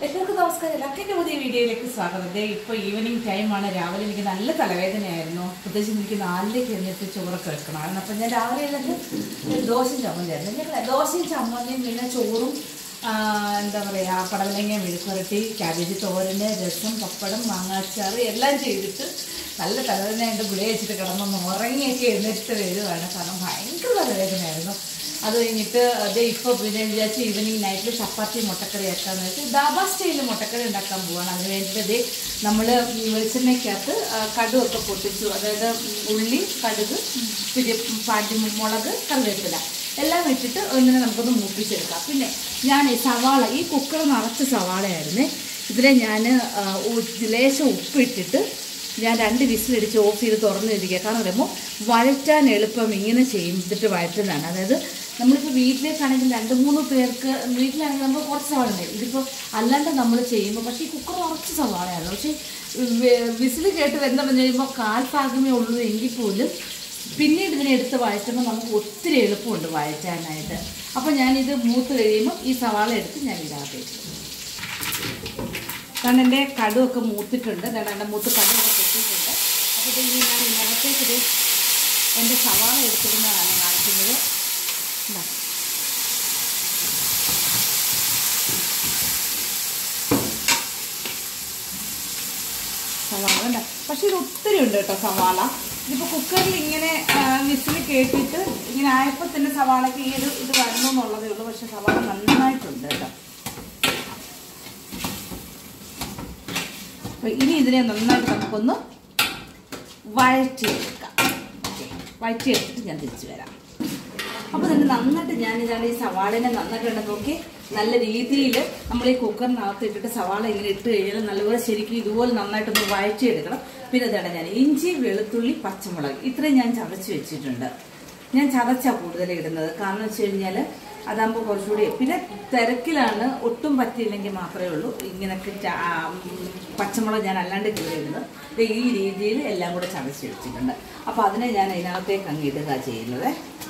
എല്ലാവർക്കും നമസ്കാരം എല്ലാവർക്കും പുതിയ വീഡിയോയിലേക്ക് സ്വാഗതം ദേ ഇപ്പോൾ ഈവനിങ് ടൈമാണ് രാവിലെ എനിക്ക് നല്ല തലവേദനയായിരുന്നു പ്രത്യേകിച്ച് എനിക്ക് നാലിലേക്ക് എഴുന്നേറ്റ് ചോറൊക്കെ വെക്കണം അപ്പം ഞാൻ രാവിലെ എന്നിട്ട് ഒരു ദോശയും ചമ്മന്തിയായിരുന്നു ഞങ്ങൾ ദോശയും ചമ്മന്തിയും പിന്നെ ചോറും ആ, എന്താ പറയുക പടവലങ്ങ മെഴുക്കുരട്ടി ക്യാബേജ് തോരന് രസം പപ്പടം മാങ്ങാച്ചാറ് എല്ലാം ചെയ്തിട്ട് നല്ല തലവേദനയായിട്ട് ഗുളിക വെച്ചിട്ട് കിടന്നൊന്ന് ഉറങ്ങിയൊക്കെ എഴുന്നേറ്റ് വരുവാണ് കാരണം ഭയങ്കര തലവേദനയായിരുന്നു അത് കഴിഞ്ഞിട്ട് അത് ഇപ്പോൾ പിന്നെ വിചാരിച്ച് ഈവനിങ് നൈറ്റിൽ ചപ്പാത്തി മുട്ടക്കറി ആക്കാന്ന് വെച്ചാൽ ദാബ സ്റ്റൈലിൽ മുട്ടക്കറി ഉണ്ടാക്കാൻ പോവാണ് അതിന് വേണ്ടിയിട്ട് ദേ നമ്മൾ വെളിച്ചെണ്ണയ്ക്കകത്ത് ആ, കടുവൊക്കെ പൊട്ടിച്ചു അതായത് ഉള്ളി കടുക് പിന്നെ പാട്ടി മുളക് കറിവേപ്പില എല്ലാം വെച്ചിട്ട് ഇങ്ങനെ നമുക്കൊന്ന് മൂപ്പിച്ചെടുക്കാം പിന്നെ ഞാൻ ഈ സവാള ഈ കുക്കർ നിറച്ച സവാളയായിരുന്നേ ഇതിലെ ഞാൻ ലേശം ഉപ്പിട്ടിട്ട് ഞാൻ രണ്ട് വിസിലടിച്ച് ഓഫ് ചെയ്ത് തുറന്ന് ഇരിക്കുക കാരണം പറയുമ്പോൾ വഴറ്റാൻ എളുപ്പം ഇങ്ങനെ ചെയ്തിട്ട് വഴറ്റുന്നതാണ് അതായത് നമ്മളിപ്പോൾ വീട്ടിലേക്കാണെങ്കിൽ രണ്ട് മൂന്ന് പേർക്ക് വീട്ടിലാണെങ്കിൽ നമ്മൾ കുറച്ച് സവാള ഉണ്ട് ഇതിപ്പോൾ അല്ലാണ്ട് നമ്മൾ ചെയ്യുമ്പോൾ പക്ഷേ ഈ കുക്കർ കുറച്ച് സവാളയാണ് പക്ഷേ വിസിൽ കേട്ട് വെന്തെന്ന് കഴിയുമ്പോൾ കാൽ ഭാഗമേ ഉള്ളൂ എങ്കിൽ പോലും പിന്നീട് ഇതിനെ എടുത്ത് വഴറ്റുമ്പോൾ നമുക്ക് ഒത്തിരി എളുപ്പമുണ്ട് വഴറ്റാനായിട്ട് അപ്പോൾ ഞാനിത് മൂത്ത് കഴിയുമ്പോൾ ഈ സവാള എടുത്ത് ഞാൻ ഇതിനകത്തേക്ക് കാരണം എൻ്റെ കടുവൊക്കെ മൂത്തിട്ടുണ്ട് കാരണം എൻ്റെ മൂത്ത് കടുവൊക്കെ പൊട്ടിയിട്ടുണ്ട് അപ്പോൾ ഇത് ഇനി ഞാൻ ഇതിനകത്തേക്ക് ഇത് എൻ്റെ സവാള എടുത്തിരുന്നതാണ് കാണിക്കുന്നത് ഇതാ. സവാള ഉണ്ട് പക്ഷെ ഇത് ഒത്തിരി ഉണ്ട് കേട്ടോ സവാള ഇതിപ്പോൾ കുക്കറിൽ ഇങ്ങനെ വിസിൽ കേട്ടിട്ട് ഇങ്ങനെ ആയപ്പോൾ തന്നെ സവാളയ്ക്ക് ഈ ഒരു ഇത് വരണം എന്നുള്ളതേ ഉള്ളൂ പക്ഷെ സവാള നന്നായിട്ടുണ്ട് കേട്ടോ അപ്പൊ ഇനി ഇതിനെ നന്നായിട്ട് നമുക്കൊന്ന് വഴറ്റിയെടുക്കാം ഓക്കെ വഴറ്റിയെടുത്തിട്ട് ഞാൻ തിരിച്ചു വരാം അപ്പോൾ തന്നെ നന്നായിട്ട് ഞാൻ ഇതാണ് ഈ സവാളിനെ നന്നായിട്ട് ഉണ്ട് നോക്കി നല്ല രീതിയിൽ നമ്മൾ ഈ കുക്കറിനകത്ത് ഇട്ടിട്ട് സവാള ഇങ്ങനെ ഇട്ട് കഴിഞ്ഞാൽ നല്ലപോലെ ശരിക്കും ഇതുപോലെ നന്നായിട്ടൊന്ന് വഴറ്റിയെടുക്കണം പിന്നെ ഇതാണ് ഞാൻ ഇഞ്ചി വെളുത്തുള്ളി പച്ചമുളക് ഇത്രയും ഞാൻ ചതച്ച് വെച്ചിട്ടുണ്ട് ഞാൻ ചതച്ചാണ് കൂടുതൽ ഇടുന്നത് കാരണം വെച്ച് കഴിഞ്ഞാൽ അതാകുമ്പോൾ കുറച്ചുകൂടി പിന്നെ തിരക്കിലാണ് ഒട്ടും പറ്റിയില്ലെങ്കിൽ മാത്രമേ ഉള്ളൂ ഇങ്ങനൊക്കെ ച- ആ, ഉം, പച്ചമുളക് ഞാൻ അല്ലാണ്ട് കീറിയിടുന്നത് ദേ ഈ രീതിയിൽ എല്ലാം കൂടെ ചതച്ച് വെച്ചിട്ടുണ്ട് അപ്പോൾ അതിനെ ഞാൻ അതിനകത്തേക്ക് അങ്ങ് ഇടുക ചെയ്യുന്നത്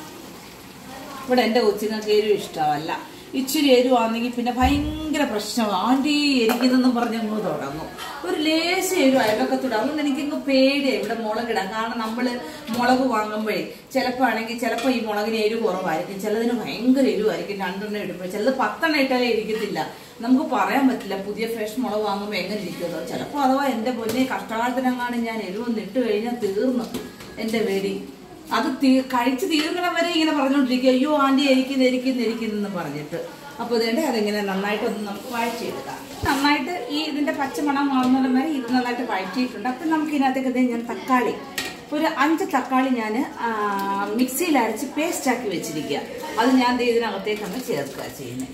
ഇവിടെ എൻ്റെ കൊച്ചുങ്ങൾക്ക് എരിവ് ഇഷ്ടമല്ല ഇച്ചിരി എരിവാണെങ്കിൽ പിന്നെ ഭയങ്കര പ്രശ്നമാണ് ആൻറ്റി എരിക്കുന്നെന്നും പറഞ്ഞ് അങ്ങ് തുടങ്ങും ഒരു ലേശം എരിവ് അയൽവക്കത്തൂടെ അതുകൊണ്ട് എനിക്കങ്ങ് പേടിയാണ് ഇവിടെ മുളകിടാം കാരണം നമ്മൾ മുളക് വാങ്ങുമ്പോഴേ ചിലപ്പോൾ ആണെങ്കിൽ ചിലപ്പോൾ ഈ മുളകിന് എരിവ് കുറവായിരിക്കും ചിലതിന് ഭയങ്കര എരിവായിരിക്കും രണ്ടെണ്ണം ഇടുമ്പോൾ ചിലത് പത്തെണ്ണം ഇട്ടാലേ ഇരിക്കത്തില്ല നമുക്ക് പറയാൻ പറ്റില്ല പുതിയ ഫ്രഷ് മുളക് വാങ്ങുമ്പോൾ എങ്ങനെ ഇരിക്കുമല്ലോ ചിലപ്പോൾ അഥവാ എൻ്റെ പൊന്നെ കഷ്ടകാലത്തിനെങ്ങാനും ഞാൻ എരിവൊന്ന് ഇട്ട് കഴിഞ്ഞാൽ തീർന്നു എൻ്റെ വേടി അത് തീ കഴിച്ച് തീർക്കണം വരെ ഇങ്ങനെ പറഞ്ഞുകൊണ്ടിരിക്കുക അയ്യോ ആൻറ്റി എരിക്കുന്നു എരിക്കുന്നു എരിക്കുന്നെന്ന് പറഞ്ഞിട്ട് അപ്പോൾ ഇതേണ്ട അതിങ്ങനെ നന്നായിട്ടൊന്ന് നമുക്ക് വഴറ്റിയെടുക്കാം നന്നായിട്ട് ഈ ഇതിൻ്റെ പച്ചമണം മാറുന്നിടം വരെ ഇത് നന്നായിട്ട് വഴറ്റിയിട്ടുണ്ട് അപ്പം നമുക്ക് ഇതിനകത്തേക്ക് ദേ ഞാൻ തക്കാളി ഒരു അഞ്ച് തക്കാളി ഞാൻ മിക്സിയിൽ അരച്ച് പേസ്റ്റാക്കി വെച്ചിരിക്കുക അത് ഞാൻ ദേ ഇതിനകത്തേക്ക് അങ്ങ് ചേർക്കുക ചെയ്യുന്നത്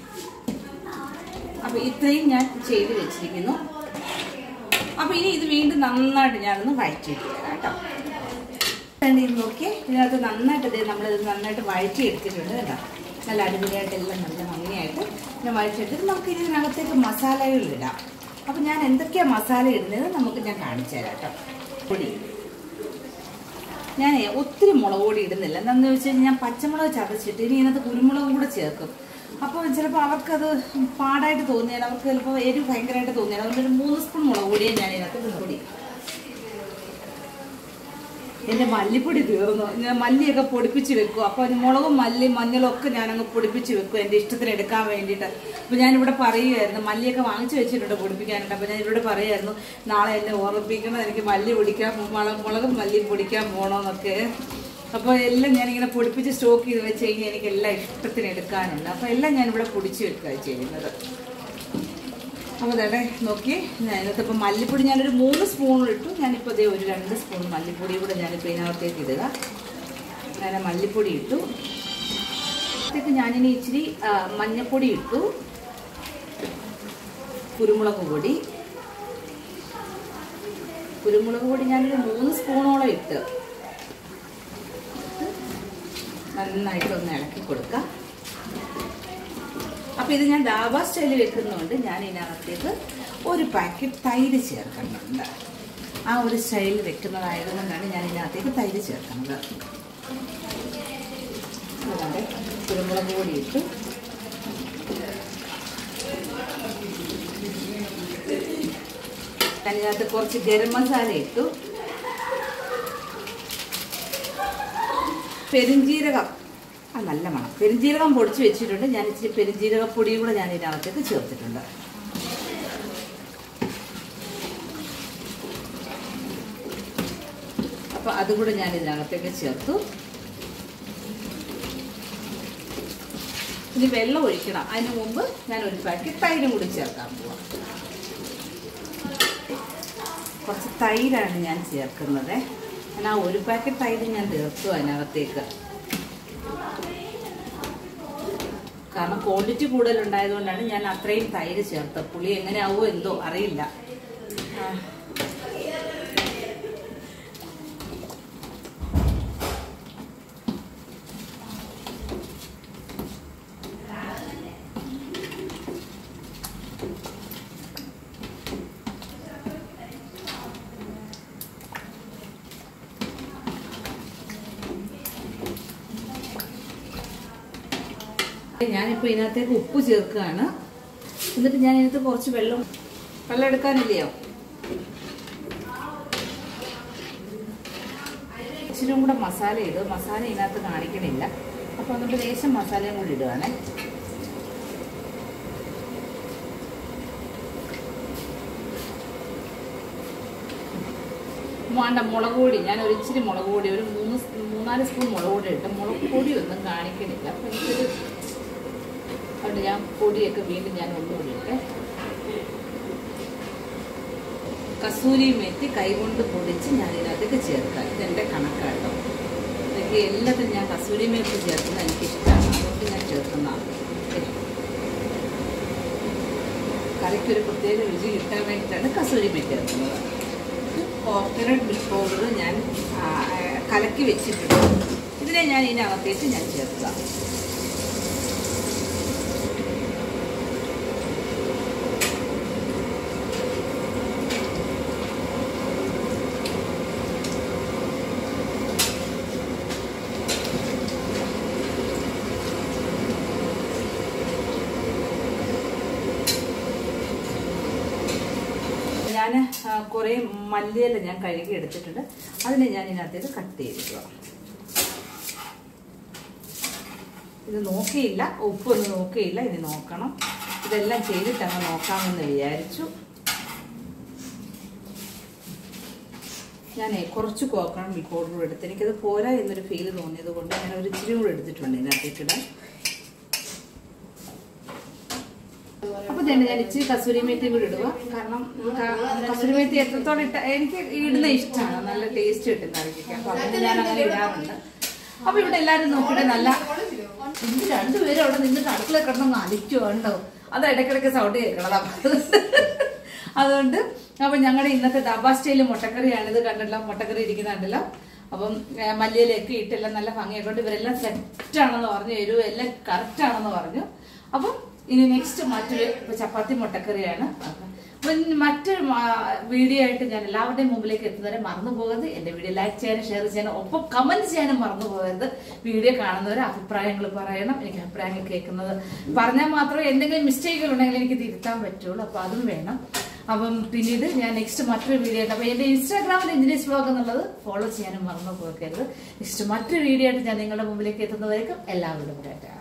അപ്പോൾ ഇത്രയും ഞാൻ ചെയ്ത് വെച്ചിരിക്കുന്നു അപ്പോൾ ഇനി ഇത് വീണ്ടും നന്നായിട്ട് ഞാനൊന്ന് വഴറ്റിയിട്ട് തരാം കേട്ടോ വേണ്ടി ഇത് നോക്കിയേ ഇതിനകത്ത് നന്നായിട്ട് ഇത് നമ്മളിത് നന്നായിട്ട് വഴറ്റി എടുത്തിട്ടുണ്ട് കേട്ടോ നല്ല അടിപൊളിയായിട്ട് എല്ലാം നല്ല ഭംഗിയായിട്ട് ഞാൻ വഴറ്റിയെടുത്തിട്ട് നമുക്ക് ഇനി ഇതിനകത്തേക്ക് മസാലകൾ ഇടാം അപ്പം ഞാൻ എന്തൊക്കെയാണ് മസാല ഇടുന്നത് നമുക്ക് ഞാൻ കാണിച്ചു തരാം കേട്ടോ പൊടി ഞാൻ ഒത്തിരി മുളക് പൊടി ഇടുന്നില്ല എന്താണെന്ന് വെച്ച് കഴിഞ്ഞാൽ ഞാൻ പച്ചമുളക് ചതച്ചിട്ട് ഇനി ഇതിനകത്ത് കുരുമുളകും കൂടെ ചേർക്കും അപ്പോൾ ചിലപ്പോൾ അവർക്കത് പാടായിട്ട് തോന്നിയാൽ അവർക്ക് ചിലപ്പോൾ എരിവ് ഭയങ്കരമായിട്ട് തോന്നിയാൽ അതുകൊണ്ട് ഒരു മൂന്ന് സ്പൂൺ മുളക് പൊടിയെ ഞാൻ ഇതിനകത്ത് ഇടുന്നുള്ളൂ എൻ്റെ മല്ലിപ്പൊടി തീർന്നു ഞാൻ മല്ലിയൊക്കെ പൊടിപ്പിച്ച് വെക്കും അപ്പോൾ അതിന് മുളകും മല്ലി മഞ്ഞളും ഒക്കെ ഞാനങ്ങ് പൊടിപ്പിച്ച് വെക്കും എൻ്റെ ഇഷ്ടത്തിന് എടുക്കാൻ വേണ്ടിയിട്ട് അപ്പോൾ ഞാനിവിടെ പറയുമായിരുന്നു മല്ലിയൊക്കെ വാങ്ങിച്ചു വെച്ചിട്ടുണ്ട് പൊടിപ്പിക്കാനുണ്ട് അപ്പോൾ ഞാൻ ഇവിടെ പറയുമായിരുന്നു നാളെ എന്നെ ഓർമ്മിപ്പിക്കണം എനിക്ക് മല്ലി പൊടിക്കാൻ മുളക് മുളകും മല്ലിയും പൊടിക്കാൻ പോകണമെന്നൊക്കെ അപ്പോൾ എല്ലാം ഞാനിങ്ങനെ പൊടിപ്പിച്ച് സ്റ്റോക്ക് ചെയ്ത് വെച്ച് കഴിഞ്ഞാൽ എനിക്ക് എല്ലാം ഇഷ്ടത്തിന് എടുക്കാനുണ്ട് അപ്പോൾ എല്ലാം ഞാനിവിടെ പൊടിച്ച് വെക്കുക ചെയ്യുന്നത് അപ്പോൾ അതെ നോക്കി ഞാനിത് ഇപ്പം മല്ലിപ്പൊടി ഞാനൊരു മൂന്ന് സ്പൂൺ ഇട്ടു ഞാനിപ്പോൾ ഇതേ ഒരു രണ്ട് സ്പൂൺ മല്ലിപ്പൊടി കൂടെ ഞാനിപ്പോൾ ഇതിനകത്തേക്ക് ഇടുക ഞാൻ മല്ലിപ്പൊടി ഇട്ടു ഇതിലേക്ക് ഞാനിനി ഇച്ചിരി ആ, മഞ്ഞപ്പൊടി ഇട്ടു കുരുമുളക് പൊടി കുരുമുളക് പൊടി ഞാനൊരു മൂന്ന് സ്പൂണോളം ഇട്ട് നന്നായിട്ട് ഒന്ന് ഇളക്കി കൊടുക്കാം അപ്പോൾ ഇത് ഞാൻ ഡാബ സ്റ്റൈലിൽ വെക്കുന്നതുകൊണ്ട് ഞാൻ ഇതിനകത്തേക്ക് ഒരു പാക്കറ്റ് തൈര് ചേർക്കുന്നുണ്ട് ആ ഒരു സ്റ്റൈലിൽ വെക്കുന്നതായതുകൊണ്ടാണ് ഞാൻ ഇതിനകത്തേക്ക് തൈര് ചേർക്കുന്നത് അതുകൊണ്ട് കുരുമുളക് പൊടി ഇട്ടു ഇതിനകത്ത് കുറച്ച് ഗരം മസാല ഇട്ടു പെരുംജീരകം ആ നല്ല മണം പെരുംജീരകം പൊടിച്ച് വെച്ചിട്ടുണ്ട് ഞാൻ ഇച്ചിരി പെരുംജീരക പൊടിയും കൂടെ ഞാൻ ഇതിനകത്തേക്ക് ചേർത്തിട്ടുണ്ട് അപ്പോൾ അതുകൂടെ ഞാൻ ഇതിനകത്തേക്ക് ചേർത്തു ഇനി വെള്ളം ഒഴിക്കണം അതിന് മുമ്പ് ഞാൻ ഒരു പാക്കറ്റ് തൈരും കൂടി ചേർക്കാൻ പോവാം കുറച്ച് തൈരാണ് ഞാൻ ചേർക്കുന്നത് ഞാൻ ആ ഒരു പാക്കറ്റ് തൈര് ഞാൻ തീർത്തു അതിനകത്തേക്ക് കാരണം ക്വാണ്ടിറ്റി കൂടുതലുണ്ടായതുകൊണ്ടാണ് ഞാൻ അത്രയും തൈര് ചേർത്തത് പുളി എങ്ങനെയാവോ എന്തോ അറിയില്ല ആ. ഞാനിപ്പോൾ ഇതിനകത്തേക്ക് ഉപ്പ് ചേർക്കുകയാണ് എന്നിട്ട് ഞാൻ ഇതിനകത്ത് കുറച്ച് വെള്ളം വെള്ളം എടുക്കാനില്ലയോ ഇച്ചിരി കൂടെ മസാല ഇടും മസാല ഇതിനകത്ത് കാണിക്കണില്ല അപ്പോൾ എന്നിട്ട് ലേശം മസാലയും കൂടി ഇടുവാണേ വേണ്ട മുളക് പൊടി ഞാൻ ഒരു ഇച്ചിരി മുളക് പൊടി ഒരു മൂന്ന് സ്- മൂന്നാല് സ്പൂൺ മുളക് പൊടി ഇട്ട് മുളക് പൊടി ഒന്നും കാണിക്കണില്ല അപ്പം എനിക്കൊരു അതുകൊണ്ട് ഞാൻ പൊടിയൊക്കെ വീണ്ടും ഞാൻ ഒന്നുകൂടി ഇട്ടെ കസൂരി മെത്തി കൈകൊണ്ട് പൊടിച്ച് ഞാൻ ഇതിനകത്തേക്ക് ചേർക്കാം ഇതെൻ്റെ കണക്കാട്ടോ ഇതൊക്കെ എല്ലാത്തിനും ഞാൻ കസൂരി മെത്തി ചേർക്കുന്നത് എനിക്കിഷ്ടമാണ് അതുകൊണ്ട് ഞാൻ ചേർക്കുന്നതാണ് ഓക്കേ. കറിക്ക് ഒരു പ്രത്യേക രുചി കിട്ടാൻ വേണ്ടിയിട്ടാണ് കസൂരി മെത്തി ചേർക്കുന്നത് കോക്കനട്ട് മിൽക്ക് പൗഡർ ഞാൻ ആ, ആ, കലക്കി വെച്ചിട്ടുണ്ട് ഇതിനെ ഞാൻ ഇതിനകത്തേക്ക് ഞാൻ ചേർക്കാം ഞാൻ കുറേ മല്ലിയില ഞാൻ കഴുകി എടുത്തിട്ടുണ്ട് അതിനെ ഞാൻ ഇതിനകത്തേക്ക് കട്ട് ചെയ്തിട്ടുക ഇത് നോക്കിയില്ല ഉപ്പൊന്നും നോക്കിയില്ല ഇനി നോക്കണം ഇതെല്ലാം ചെയ്തിട്ട് അങ്ങ് നോക്കാമെന്ന് വിചാരിച്ചു ഞാനേ കുറച്ച് കോക്കണം മിൽക്ക് പൗഡർ എടുത്ത് എനിക്കത് പോരാ എന്നൊരു ഫീൽ തോന്നിയത് കൊണ്ട് ഞാൻ ഒരു ഇച്ചിരി കൂടെ എടുത്തിട്ടുണ്ട് ഇതിനകത്തേക്കിടാൻ അപ്പൊ തന്നെ ഞാൻ ഇച്ചിരി കസൂരി മേത്തി കൂടി ഇടുക കാരണം ക- കസൂരി മേത്തി എത്രത്തോളം ഇട്ട എനിക്ക് ഇടുന്ന ഇഷ്ടമാണ് നല്ല ടേസ്റ്റ് കിട്ടും കറിക്കൊക്കെ അപ്പൊ അതുകൊണ്ട് ഞാൻ അങ്ങനെ ഇടാറുണ്ട് അപ്പൊ ഇവിടെ എല്ലാരും നോക്കിയിട്ട് നല്ല ഇത് രണ്ടുപേരും അവിടെ നിന്നിട്ട് അടുക്കള കിടന്നൊന്ന് അലിക്കുണ്ടോ അത് ഇടയ്ക്കിടയ്ക്ക് സൗണ്ട് കേൾക്കണം അപ്പൊ അതുകൊണ്ട് അപ്പൊ ഞങ്ങളുടെ ഇന്നത്തെ ദബാ സ്റ്റൈല് മുട്ടക്കറിയാണ് ഇത് കണ്ടല്ലോ മുട്ടക്കറി ഇരിക്കുന്നുണ്ടല്ലോ അപ്പം ഏ, മല്ലിയിലൊക്കെ ഇട്ടെല്ലാം നല്ല ഭംഗിയൊക്കെ ഉണ്ട് ഇവരെല്ലാം സെറ്റ് ആണെന്ന് പറഞ്ഞു എരിവ് എല്ലാം കറക്റ്റ് ആണെന്ന് പറഞ്ഞു അപ്പം ഇനി നെക്സ്റ്റ് മറ്റൊരു ഇപ്പൊ ചപ്പാത്തി മുട്ടക്കറിയാണ് അപ്പൊ ഇനി മറ്റൊരു മാ- വീഡിയോ ആയിട്ട് ഞാൻ എല്ലാവരുടെയും മുമ്പിലേക്ക് എത്തുന്നവരെ മറന്നു പോകരുത് എന്റെ വീഡിയോ ലൈക്ക് ചെയ്യാനും ഷെയർ ചെയ്യാനും ഒപ്പം കമന്റ് ചെയ്യാനും മറന്നു പോകരുത് വീഡിയോ കാണുന്നവരെ അഭിപ്രായങ്ങൾ പറയണം എനിക്ക് അഭിപ്രായങ്ങൾ കേൾക്കുന്നത് പറഞ്ഞാൽ മാത്രമേ എന്തെങ്കിലും മിസ്റ്റേക്കുകൾ ഉണ്ടെങ്കിൽ എനിക്ക് തിരുത്താൻ പറ്റുള്ളൂ അപ്പൊ അതും വേണം അപ്പം പിന്നീട് ഞാൻ നെക്സ്റ്റ് മറ്റൊരു വീഡിയോ ആയിട്ട് അപ്പൊ എന്റെ ഇൻസ്റ്റാഗ്രാമിൽ എഞ്ചിനീയർസ് ബ്ലോഗ് എന്നുള്ളത് ഫോളോ ചെയ്യാനും മറന്നു പോകരുത് നെക്സ്റ്റ് മറ്റൊരു വീഡിയോ ആയിട്ട് ഞാൻ നിങ്ങളുടെ മുമ്പിലേക്ക് എത്തുന്നതായിരിക്കും എല്ലാവരും കൂടെ